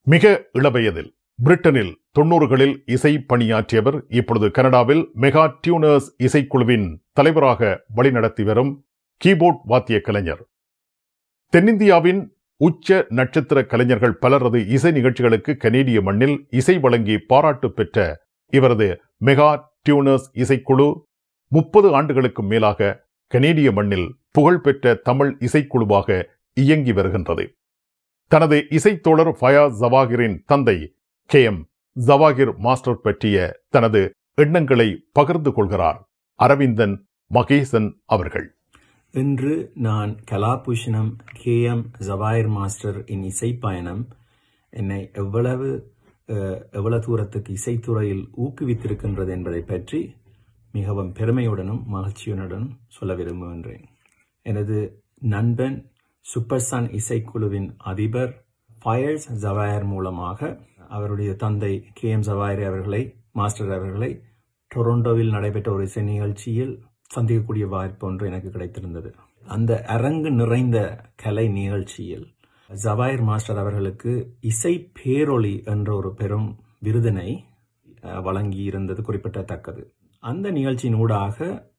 மிக இளவயதில் பிரிட்டனில் தொன்னூறுகளில் இசை பணியாற்றியவர் இப்பொழுது கனடாவில் மெகா டியூனர்ஸ் இசைக்குழுவின் தலைவராக வழிநடத்தி வரும் கீபோர்ட் வாத்திய கலைஞர் தென்னிந்தியாவின் உச்ச நட்சத்திர கலைஞர்கள் பலரது இசை நிகழ்ச்சிகளுக்கு கனேடிய மண்ணில் இசை வழங்கி பாராட்டு பெற்ற இவரது மெகா டியூனர்ஸ் இசைக்குழு முப்பது ஆண்டுகளுக்கு மேலாக கனேடிய மண்ணில் புகழ்பெற்ற தமிழ் இசைக்குழுவாக இயங்கி வருகின்றது தனது இசைத்தோழர் ஃபயாஸ் ஜவாகிரின் தந்தை கே எம் ஜவாகிர் மாஸ்டர் பற்றிய தனது எண்ணங்களை பகிர்ந்து கொள்கிறார் அரவிந்தன் மகேசன் அவர்கள் இன்று நான் Kalabhushanam K M Jawahar master இன் இசை பயணம் என்னை எவ்வளவு அஹ், எவ்வளவு தூரத்துக்கு இசைத்துறையில் ஊக்குவித்திருக்கின்றது என்பதை பற்றி மிகவும் பெருமையுடனும் மகிழ்ச்சியுடனும் சொல்ல விரும்புகின்றேன் எனது நண்பன் சூப்பர் சன் இசைக்குழுவின் அதிபர் ஃபயர்ஸ் ஜவாயர் மூலமாக அவருடைய தந்தை கே எம் ஜவாயர் அவர்களை மாஸ்டர் அவர்களை டொரண்டோவில் நடைபெற்ற ஒரு இசை நிகழ்ச்சியில் சந்திக்கக்கூடிய வாய்ப்பு ஒன்று எனக்கு கிடைத்திருந்தது அந்த அரங்கு நிறைந்த கலை நிகழ்ச்சியில் ஜவாயர் மாஸ்டர் அவர்களுக்கு இசை பேரொளி என்ற ஒரு பெரும் விருதினை அஹ், வழங்கி இருந்தது குறிப்பிடத்தக்கது அந்த நிகழ்ச்சியின் ஊடாக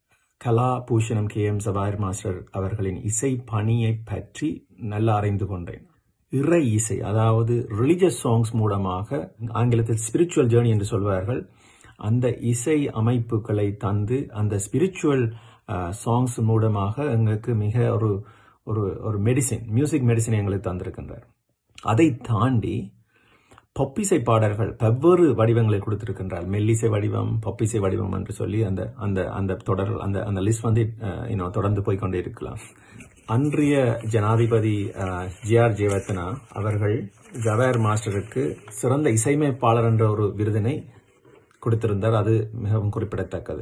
கலா பூஷணம் கே எம் ஜவாயர் மாஸ்டர் அவர்களின் இசை பணியை பற்றி நல்லா அறிந்து கொண்டேன் இறை இசை அதாவது ரிலிஜியஸ் சாங்ஸ் மூலமாக ஆங்கிலத்தில் ஸ்பிரிச்சுவல் ஜேர்னி என்று சொல்வார்கள் அந்த இசை அமைப்புகளை தந்து அந்த ஸ்பிரிச்சுவல் சாங்ஸ் மூலமாக எங்களுக்கு மிக ஒரு ஒரு ஒரு மெடிசின் மியூசிக் மெடிசின் எங்களுக்கு தந்திருக்கின்றார் அதை தாண்டி பொப்பிசை பாடல்கள் பல்வேறு வடிவங்களில் கொடுத்திருக்கின்றார் மெல்லிசை வடிவம் பொப்பிசை வடிவம் என்று சொல்லி அந்த அந்த அந்த தொடர் அந்த அந்த லிஸ்ட் வந்து இன்னும் தொடர்ந்து போய் கொண்டே இருக்கலாம் அன்றைய ஜனாதிபதி ஜே ஆர் ஜெயவர்த்தனா அவர்கள் ஜவாயர் மாஸ்டருக்கு சிறந்த இசையமைப்பாளர் என்ற ஒரு விருதினை கொடுத்திருந்தார் அது மிகவும் குறிப்பிடத்தக்கது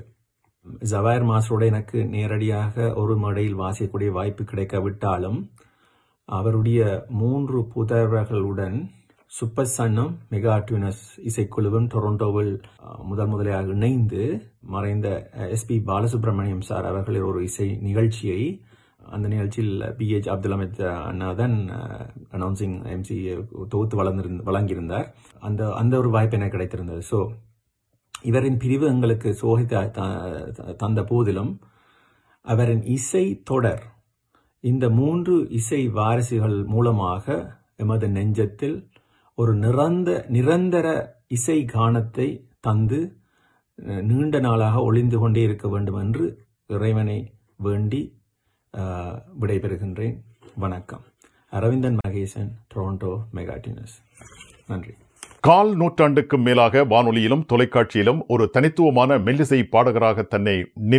ஜவாயர் மாஸ்டரோட எனக்கு நேரடியாக ஒரு மேடையில் வாசிக்கக்கூடிய வாய்ப்பு கிடைக்காவிட்டாலும் அவருடைய மூன்று புதல்வர்களுடன் சூப்பர் சன்னும் மெகா டியூனஸ் இசைக்குழுவும் டொரண்டோவில் அஹ், முதல் முதலாக இணைந்து மறைந்த எஸ்பி பாலசுப்ரமணியம் சார் அவர்களின் ஒரு இசை நிகழ்ச்சியை அந்த நிகழ்ச்சியில் பி எச் அப்துல் அமித் அண்ணா தான் அனௌன்சிங் எம்சி தொகுத்து வளர்ந்திருந்த வழங்கியிருந்தார் அந்த அந்த ஒரு வாய்ப்பு எனக்கு கிடைத்திருந்தது ஸோ இவரின் பிரிவு எங்களுக்கு சோகித்த த- தந்த போதிலும் அவரின் இசை தொடர் இந்த மூன்று இசை வாரிசுகள் மூலமாக எமது நெஞ்சத்தில் ஒரு நிரந்த நிரந்தர இசை கானத்தை தந்து அஹ், நீண்ட நாளாக ஒளிந்து கொண்டே இருக்க வேண்டும் என்று இறைவனை வேண்டி அஹ், விடைபெறுகின்றேன் வணக்கம் அரவிந்தன் மகேசன் டொரண்டோ மெகாட்டினஸ் நன்றி கால் நூற்றாண்டுக்கும் மேலாக வானொலியிலும் தொலைக்காட்சியிலும் ஒரு தனித்துவமான மெல்லிசை பாடகராக தன்னை